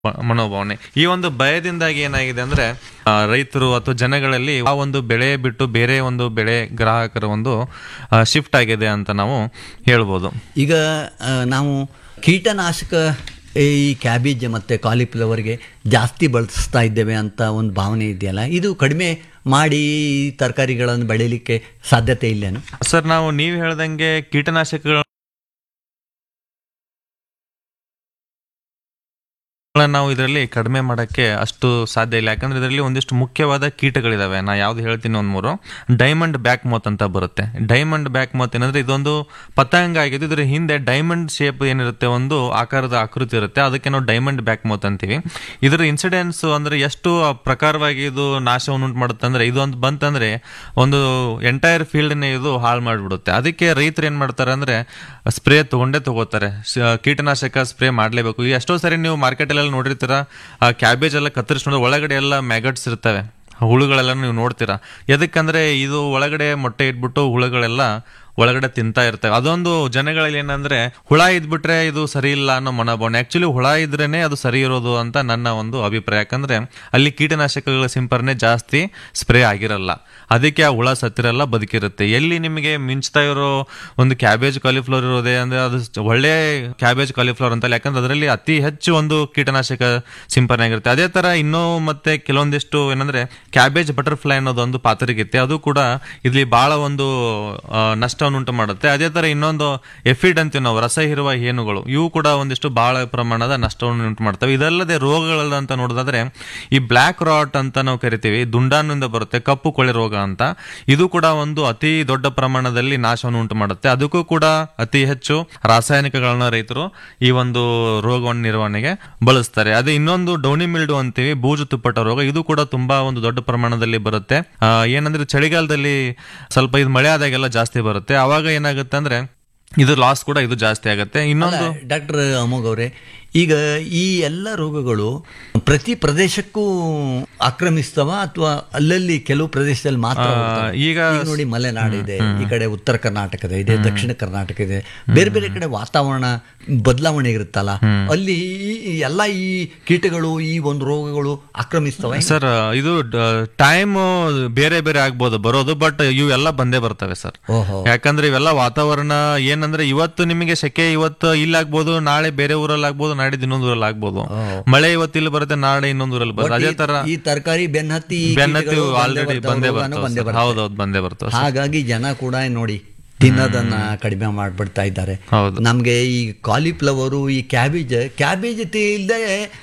ಮ- ಮನೋಭಾವನೆ ಈ ಒಂದು ಭಯದಿಂದಾಗಿ ಏನಾಗಿದೆ ಅಂದ್ರೆ ಆ, ರೈತರು ಅಥವಾ ಜನಗಳಲ್ಲಿ ಆ ಒಂದು ಬೆಳೆ ಬಿಟ್ಟು ಬೇರೆ ಒಂದು ಬೆಳೆ ಗ್ರಾಹಕರ ಒಂದು ಶಿಫ್ಟ್ ಆಗಿದೆ ಅಂತ ನಾವು ಹೇಳ್ಬೋದು ಈಗ ಆ, ನಾವು ಕೀಟನಾಶಕ ಈ ಕ್ಯಾಬೇಜ್ ಮತ್ತು ಕಾಲಿಫ್ಲವರ್ಗೆ ಜಾಸ್ತಿ ಬಳಸ್ತಾ ಇದ್ದೇವೆ ಅಂತ ಒಂದು ಭಾವನೆ ಇದೆಯಲ್ಲ ಇದು ಕಡಿಮೆ ಮಾಡಿ ಈ ತರಕಾರಿಗಳನ್ನು ಬೆಳೀಲಿಕ್ಕೆ ಸಾಧ್ಯತೆ ಇಲ್ಲೇನು ಸರ್ ನಾವು ನೀವು ಹೇಳ್ದಂಗೆ ಕೀಟನಾಶಕಗಳ ನಾವು ಇದರಲ್ಲಿ ಕಡಿಮೆ ಮಾಡೋಕ್ಕೆ ಅಷ್ಟು ಸಾಧ್ಯ ಇಲ್ಲ ಯಾಕಂದ್ರೆ ಇದರಲ್ಲಿ ಒಂದಿಷ್ಟು ಮುಖ್ಯವಾದ ಕೀಟಗಳಿದಾವೆ ನಾ ಯಾವ್ದು ಹೇಳ್ತೀನಿ ಒಂದ್ ಮೂರು ಡೈಮಂಡ್ ಬ್ಯಾಕ್ ಮೌತ್ ಅಂತ ಬರುತ್ತೆ ಡೈಮಂಡ್ ಬ್ಯಾಕ್ ಮೌತ್ ಏನಂದ್ರೆ ಇದೊಂದು ಪತಂಗ ಆಗಿದ್ದು ಇದ್ರ ಹಿಂದೆ ಡೈಮಂಡ್ ಶೇಪ್ ಏನಿರುತ್ತೆ ಒಂದು ಆಕಾರದ ಆಕೃತಿ ಇರುತ್ತೆ ಅದಕ್ಕೆ ನಾವು ಡೈಮಂಡ್ ಬ್ಯಾಕ್ ಮೌತ್ ಅಂತೀವಿ ಇದರ ಇನ್ಸಿಡೆನ್ಸ್ ಅಂದ್ರೆ ಎಷ್ಟು ಪ್ರಕಾರವಾಗಿ ಇದು ನಾಶವನ್ನು ಉಂಟು ಮಾಡುತ್ತೆ ಅಂದ್ರೆ ಇದೊಂದು ಬಂತಂದ್ರೆ ಒಂದು ಎಂಟೈರ್ ಫೀಲ್ಡ್ನೇ ಇದು ಹಾಳು ಮಾಡಿಬಿಡುತ್ತೆ ಅದಕ್ಕೆ ರೈತರು ಏನ್ ಮಾಡ್ತಾರೆ ಅಂದ್ರೆ ಸ್ಪ್ರೇ ತಗೊಂಡೇ ತಗೋತಾರೆ ಶ- ಕೀಟನಾಶಕ ಸ್ಪ್ರೇ ಮಾಡಲೇಬೇಕು ಈಗ ಎಷ್ಟೋ ಸರಿ ನೀವು ಮಾರ್ಕೆಟಲ್ಲೆಲ್ಲ ನೋಡಿರ್ತೀರ ಆ ಕ್ಯಾಬೇಜ್ ಎಲ್ಲ ಕತ್ತರಿಸಿ ನೋಡಿದ್ರೆ ಒಳಗಡೆ ಎಲ್ಲ ಮ್ಯಾಗಟ್ಸ್ ಇರ್ತವೆ ಹುಳುಗಳೆಲ್ಲ ನೀವು ನೋಡ್ತೀರಾ ಎದಕ್ಕಂದ್ರೆ ಇದು ಒಳಗಡೆ ಮೊಟ್ಟೆ ಇಟ್ಬಿಟ್ಟು ಹುಳುಗಳೆಲ್ಲ ಒಳಗಡೆ ತಿಂತಾ ಇರ್ತವೆ ಅದೊಂದು ಜನಗಳಲ್ಲಿ ಏನಂದ್ರೆ ಹುಳ ಇದ್ಬಿಟ್ರೆ ಇದು ಸರಿ ಇಲ್ಲ ಅನ್ನೋ ಮನೋಭಾವನೆ ಆಕ್ಚುಲಿ ಹುಳ ಇದ್ರೇನೆ ಅದು ಸರಿ ಇರೋದು ಅಂತ ನನ್ನ ಒಂದು ಅಭಿಪ್ರಾಯ ಯಾಕಂದ್ರೆ ಅಲ್ಲಿ ಕೀಟನಾಶಕಗಳ ಸಿಂಪರಣೆ ಜಾಸ್ತಿ ಸ್ಪ್ರೇ ಆಗಿರಲ್ಲ ಅದಕ್ಕೆ ಆ ಹುಳ ಸತ್ತಿರಲ್ಲ ಬದುಕಿರುತ್ತೆ ಎಲ್ಲಿ ನಿಮಗೆ ಮಿಂಚ್ತಾ ಇರೋ ಒಂದು ಕ್ಯಾಬೇಜ್ ಕಾಲಿಫ್ಲವರ್ ಇರೋದೇ ಅಂದ್ರೆ ಅದು ಒಳ್ಳೆ ಕ್ಯಾಬೇಜ್ ಕಾಲಿಫ್ಲವರ್ ಅಂತ ಯಾಕಂದ್ರೆ ಅದರಲ್ಲಿ ಅತಿ ಹೆಚ್ಚು ಒಂದು ಕೀಟನಾಶಕ ಸಿಂಪರಣೆ ಆಗಿರುತ್ತೆ ಅದೇ ತರ ಇನ್ನೂ ಮತ್ತೆ ಕೆಲವೊಂದಿಷ್ಟು ಏನಂದ್ರೆ ಕ್ಯಾಬೇಜ್ ಬಟರ್ಫ್ಲೈ ಅನ್ನೋದು ಒಂದು ಪಾತ್ರಿಗಿತ್ತೆ ಅದು ಕೂಡ ಇಲ್ಲಿ ಬಹಳ ಒಂದು ಆ, ನಷ್ಟವನ್ನು ಉಂಟು ಮಾಡುತ್ತೆ ಅದೇ ತರ ಇನ್ನೊಂದು ಎಫಿಡ್ ಅಂತೀವಿ ನಾವು ರಸ ಹೀರುವ ಹೇನುಗಳು ಇವು ಕೂಡ ಒಂದಿಷ್ಟು ಬಹಳ ಪ್ರಮಾಣದ ನಷ್ಟವನ್ನು ಉಂಟು ಮಾಡ್ತವೆ ಇದಲ್ಲದೆ ರೋಗಗಳು ಅಂತ ನೋಡೋದಾದ್ರೆ ಈ ಬ್ಲ್ಯಾಕ್ ರಾಟ್ ಅಂತ ನಾವು ಕರಿತೀವಿ ದುಂಡಾನಿಂದ ಬರುತ್ತೆ ಕಪ್ಪು ಕೊಳೆ ರೋಗ ಅಂತ ಇದು ಕೂಡ ಒಂದು ಅತಿ ದೊಡ್ಡ ಪ್ರಮಾಣದಲ್ಲಿ ನಾಶವನ್ನು ಉಂಟು ಮಾಡುತ್ತೆ ಅದಕ್ಕೂ ಕೂಡ ಅತಿ ಹೆಚ್ಚು ರಾಸಾಯನಿಕಗಳನ್ನ ರೈತರು ಈ ಒಂದು ರೋಗವನ್ನು ನಿರ್ವಹಣೆಗೆ ಬಳಸ್ತಾರೆ ಅದೇ ಇನ್ನೊಂದು ಡೌನಿ ಮಿಲ್ಡು ಅಂತೀವಿ ಬೂಜು ತುಪ್ಪಟ ರೋಗ ಇದು ಕೂಡ ತುಂಬಾ ಒಂದು ದೊಡ್ಡ ಪ್ರಮಾಣದಲ್ಲಿ ಬರುತ್ತೆ ಆ, ಏನಂದ್ರೆ ಚಳಿಗಾಲದಲ್ಲಿ ಸ್ವಲ್ಪ ಇದು ಮಳೆ ಆದಾಗೆಲ್ಲ ಜಾಸ್ತಿ ಬರುತ್ತೆ ಅವಾಗ ಏನಾಗುತ್ತೆ ಅಂದ್ರೆ ಇದು ಲಾಸ್ ಕೂಡ ಇದು ಜಾಸ್ತಿ ಆಗುತ್ತೆ ಇನ್ನೊಂದು ಡಾಕ್ಟರ್ ಅಮೋಘ್ ಅವರೇ ಈಗ ಈ ಎಲ್ಲ ರೋಗಗಳು ಪ್ರತಿ ಪ್ರದೇಶಕ್ಕೂ ಆಕ್ರಮಿಸ್ತವ ಅಥವಾ ಅಲ್ಲಲ್ಲಿ ಕೆಲವು ಪ್ರದೇಶದಲ್ಲಿ ಮಾತ್ರ ಹೋಗ್ತವಾ? ಈಗ ನೋಡಿ ಮಲೆನಾಡು ಇದೆ ಈ ಕಡೆ ಉತ್ತರ ಕರ್ನಾಟಕದ ಇದೆ ದಕ್ಷಿಣ ಕರ್ನಾಟಕ ಇದೆ ಬೇರೆ ಬೇರೆ ಕಡೆ ವಾತಾವರಣ ಬದಲಾವಣೆ ಇರುತ್ತಲ್ಲ ಅಲ್ಲಿ ಈ ಎಲ್ಲ ಈ ಕೀಟಗಳು ಈ ಒಂದು ರೋಗಗಳು ಆಕ್ರಮಿಸ್ತವೆ ಸರ್ ಇದು ಟೈಮ್ ಬೇರೆ ಬೇರೆ ಆಗ್ಬೋದು ಬರೋದು ಬಟ್ ಇವೆಲ್ಲ ಬಂದೇ ಬರ್ತವೆ ಸರ್ ಓಹೋ ಯಾಕಂದ್ರೆ ಇವೆಲ್ಲ ವಾತಾವರಣ ಏನಂದ್ರೆ ಇವತ್ತು ನಿಮಗೆ ಸೆಕೆ ಇವತ್ತು ಇಲ್ಲಿ ಆಗ್ಬೋದು ನಾಳೆ ಬೇರೆ ಊರಲ್ಲಿ ಆಗ್ಬೋದು ನಾಡಿದ್ದು ಇನ್ನೊಂದು ಊರಲ್ಲಿ ಆಗ್ಬೋದು ಮಳೆ ಇವತ್ತು ಇಲ್ಲಿ ಬರುತ್ತೆ ನಾಳೆ ಇನ್ನೊಂದು ಊರಲ್ಲಿ ಬರುತ್ತೆ ಅದೇ ತರ ಈ ತರಕಾರಿ ಬೆನ್ನತ್ತಿ ಈ ಬೆನ್ನತ್ತಿ ಕೀಟಗಳು ಆಲ್ರೆಡಿ ಬರ್ತಾವೆ, ಬಂದೇ ರೋಗಾನು ಬರ್ತವೆ ಬಂದೇ ಸರ್. ಬರ್ತವೆ. ಹೌದೌದು ಬಂದೇ ಬರ್ತವೆ ಸರ್. ಹಾಗಾಗಿ ಜನ ಕೂಡ ನೋಡಿ ತಿನ್ನೋದನ್ನ ಕಡಿಮೆ ಮಾಡ್ಬಿಡ್ತಾ ಇದ್ದಾರೆ ಹೌದು ನಮಗೆ ಈ ಕಾಲಿಫ್ಲವರು ಈ ಕ್ಯಾಬೇಜ್ ಕ್ಯಾಬೇಜ್ ಇಲ್ಲದೆ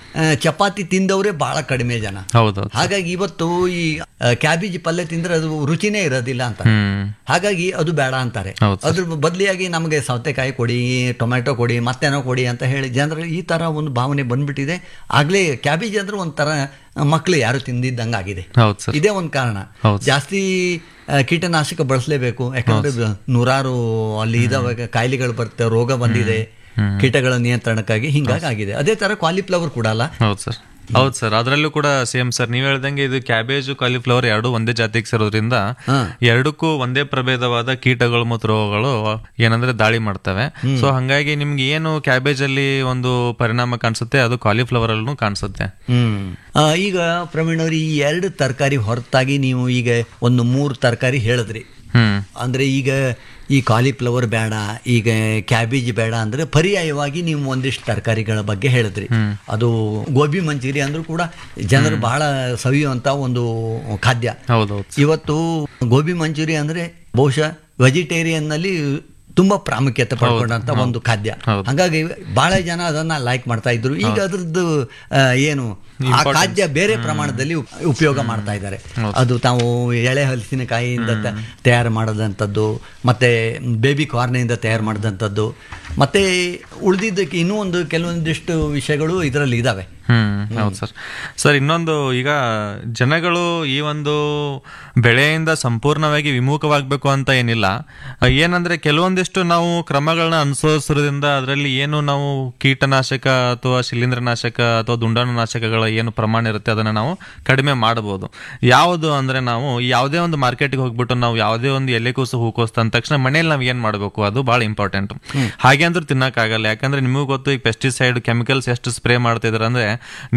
ಚಪಾತಿ ತಿಂದವರೇ ಬಹಳ ಕಡಿಮೆ ಜನ ಹೌದೌದು ಹಾಗಾಗಿ ಇವತ್ತು ಈ ಕ್ಯಾಬೇಜ್ ಪಲ್ಯ ತಿಂದ್ರೆ ಅದು ರುಚಿನೇ ಇರೋದಿಲ್ಲ ಅಂತ ಹ್ಮ್ ಹಾಗಾಗಿ ಅದು ಬೇಡ ಅಂತಾರೆ ಹೌದು ಅದ್ರ ಬದಲಿಯಾಗಿ ನಮಗೆ ಸೌತೆಕಾಯಿ ಕೊಡಿ ಟೊಮೆಟೊ ಕೊಡಿ ಮತ್ತೇನೋ ಕೊಡಿ ಅಂತ ಹೇಳಿ ಜನರಲ್ಲಿ ಈ ತರ ಒಂದು ಭಾವನೆ ಬಂದ್ಬಿಟ್ಟಿದೆ ಆಗ್ಲೇ ಕ್ಯಾಬೇಜ್ ಅಂದ್ರೆ ಒಂಥರ ಮಕ್ಕಳು ಯಾರು ತಿಂದಿದ್ದಂಗೆ ಆಗಿದೆ ಹೌದು ಸರ್ ಇದೇ ಒಂದು ಕಾರಣ ಹೌದು. ಜಾಸ್ತಿ ಆ, ಕೀಟನಾಶಕ ಬಳಸಲೇಬೇಕು ಯಾಕಂದ್ರೆ ಇದು ನೂರಾರು ಅಲ್ಲಿ ಇದಾವಾಗ ಕಾಯಿಲೆಗಳು ಬರುತ್ತೆ ರೋಗ ಬಂದಿದೆ ಕೀಟಗಳ ನಿಯಂತ್ರಣಕ್ಕಾಗಿ ಹಿಂಗಾಗಿ ಆಗಿದೆ ಅದೇ ತರ ಕಾಲಿಫ್ಲವರ್ ಕೂಡ ಅಲ್ಲ ಹೌದು ಸರ್ ಹೌದು ಸರ್ ಅದರಲ್ಲೂ ಕೂಡ ಸೇಮ್ ಸರ್ ನೀವ್ ಹೇಳ್ದಂಗೆ ಇದು ಕ್ಯಾಬೇಜ್ ಕಾಲಿಫ್ಲವರ್ ಎರಡು ಒಂದೇ ಜಾತಿಗೆ ಸೇರೋದ್ರಿಂದ ಹಾ. ಎರಡಕ್ಕೂ ಒಂದೇ ಪ್ರಭೇದವಾದ ಕೀಟಗಳು ಮತ್ತು ರೋಗಗಳು ಏನಂದ್ರೆ ದಾಳಿ ಮಾಡ್ತವೆ ಸೊ ಹಂಗಾಗಿ ನಿಮ್ಗೆ ಏನು ಕ್ಯಾಬೇಜ್ ಅಲ್ಲಿ ಒಂದು ಪರಿಣಾಮ ಕಾಣಿಸುತ್ತೆ ಅದು ಕಾಲಿಫ್ಲವರ್ ಅಲ್ಲೂ ಕಾಣಿಸುತ್ತೆ ಹ್ಮ್ ಆ, ಈಗ ಪ್ರವೀಣ್ ಅವ್ರಿ ಈ ಎರಡು ತರಕಾರಿ ಹೊರತಾಗಿ ನೀವು ಈಗ ಒಂದು ಮೂರು ತರಕಾರಿ ಹೇಳಿದ್ರಿ ಹ್ಮ್ ಅಂದ್ರೆ ಈಗ ಈ ಕಾಲಿಫ್ಲವರ್ ಬೇಡ ಈಗ ಕ್ಯಾಬೇಜ್ ಬೇಡ ಅಂದ್ರೆ ಪರ್ಯಾಯವಾಗಿ ನೀವು ಒಂದಿಷ್ಟು ತರಕಾರಿಗಳ ಬಗ್ಗೆ ಹೇಳಿದ್ರಿ ಅದು ಗೋಬಿ ಮಂಚೂರಿ ಅಂದ್ರೂ ಕೂಡ ಜನರು ಬಹಳ ಸವಿಯುವಂತ ಒಂದು ಖಾದ್ಯ ಹೌದೌದು ಇವತ್ತು ಗೋಬಿ ಮಂಚೂರಿ ಅಂದ್ರೆ ಬಹುಶಃ ವೆಜಿಟೇರಿಯನ್ ನಲ್ಲಿ ತುಂಬಾ ಪ್ರಾಮುಖ್ಯತೆ ಪಡ್ಕೊಂಡಂತ ಒಂದು ಖಾದ್ಯ ಹೌದು. ಹಾಗಾಗಿ ಬಹಳ ಜನ ಅದನ್ನ ಲೈಕ್ ಮಾಡ್ತಾ ಇದ್ರು ಈಗ ಅದ್ರದ್ದು ಆ, ಏನು ಆ ಖಾದ್ಯ ಬೇರೆ ಪ್ರಮಾಣದಲ್ಲಿ ಉಪ್- ಉಪಯೋಗ ಮಾಡ್ತಾ ಇದ್ದಾರೆ ಅದು ತಾವು ಎಳೆ ಹಲಸಿನಕಾಯಿಯಿಂದ ತ- ತಯಾರು ಮಾಡೋದಂಥದ್ದು ಮತ್ತೆ ಬೇಬಿ ಕಾರ್ನಿಂದ ತಯಾರು ಮಾಡಿದಂಥದ್ದು ಮತ್ತೆ ಉಳಿದಿದ್ದಕ್ಕೆ ಇನ್ನೂ ಒಂದು ಕೆಲವೊಂದಿಷ್ಟು ವಿಷಯಗಳು ಇದರಲ್ಲಿ ಇದಾವೆ ಹ್ಮ್ ಹೌದು ಸರ್ ಸರ್ ಇನ್ನೊಂದು ಈಗ ಜನಗಳು ಈ ಒಂದು ಬೆಳೆಯಿಂದ ಸಂಪೂರ್ಣವಾಗಿ ವಿಮುಖವಾಗಬೇಕು ಅಂತ ಏನಿಲ್ಲ ಆ, ಏನಂದ್ರೆ ಕೆಲವೊಂದಿಷ್ಟು ನಾವು ಕ್ರಮಗಳನ್ನ ಅನುಸರಿಸೋದ್ರಿಂದ ಅದರಲ್ಲಿ ಏನು ನಾವು ಕೀಟನಾಶಕ ಅಥವಾ ಶಿಲೀಂಧ್ರನಾಶಕ ಅಥವಾ ದುಂಡಾಣುನಾಶಕಗಳ ಏನು ಪ್ರಮಾಣ ಇರುತ್ತೆ ಅದನ್ನ ನಾವು ಕಡಿಮೆ ಮಾಡಬಹುದು ಯಾವುದು ಅಂದ್ರೆ ನಾವು ಯಾವುದೇ ಒಂದು ಮಾರ್ಕೆಟ್ಗೆ ಹೋಗ್ಬಿಟ್ಟು ನಾವು ಯಾವುದೇ ಒಂದು ಎಲೆಕೋಸು ಹೂಕೋಸು ಅಂದ ತಕ್ಷಣ ಮನೇಲಿ ನಾವು ಏನ್ ಮಾಡಬೇಕು ಅದು ಬಹಳ ಇಂಪಾರ್ಟೆಂಟ್ ಹಾಗೆ ಅಂದ್ರೆ ತಿನ್ನಕ್ಕಾಗಲ್ಲ ಯಾಕಂದ್ರೆ ನಿಮಗೂ ಗೊತ್ತು ಈಗ ಪೆಸ್ಟಿಸೈಡ್ ಕೆಮಿಕಲ್ಸ್ ಎಷ್ಟು ಸ್ಪ್ರೇ ಮಾಡ್ತಿದಾರೆ ಅಂದ್ರೆ